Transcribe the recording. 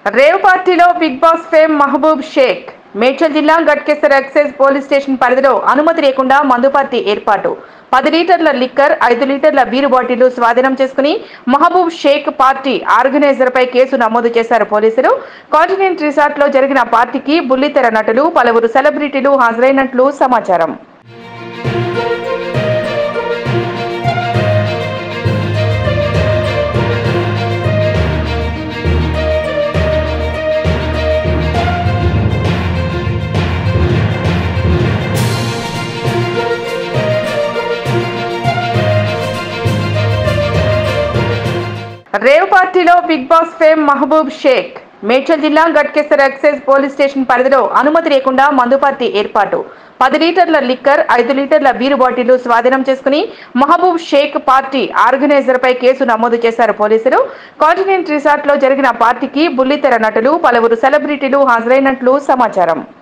rave పార్టీలో big boss fame Mahaboob Shaik Medchal జిల్లా Ghatkesar excise police station పరిధిలో అనుమతి లేకుండా మందు పార్టీ ఏర్పాటు పది లీటర్ల లిక్కర్ ఐదు లీటర్ల బీరు బాటిల్ స్వాధీనం చేసుకుని మహబూబ్ షేక్ పార్టీ ఆర్గనైజర్ పై కేసు నమోదు చేశారు పోలీసులు కాంటినెంట్ రిసార్ట్ లో జరిగిన పార్టీకి బుల్లితెర నటులు పలువురు సెలబ్రిటీలు హాజరైనట్లు సమాచారం రేవ్ పార్టీలో big boss fame Mahaboob Shaik Medchal జిల్లా గట్కేసర్ ఎక్సైజ్ పోలీస్ స్టేషన్ పరిధిలో అనుమతి లేకుండా మందు పార్టీ ఏర్పాటు పది లీటర్ల లిక్కర్ ఐదు లీటర్ల బీరు బాటిల్ స్వాధీనం చేసుకుని మహబూబ్ షేక్ పార్టీ ఆర్గనైజర్ పై కేసు నమోదు చేశారు పోలీసులు కాంటినెంట్ రిసార్ట్ లో జరిగిన పార్టీకి బుల్లితెర నటులు పలువురు సెలబ్రిటీలు హాజరైనట్లు సమాచారం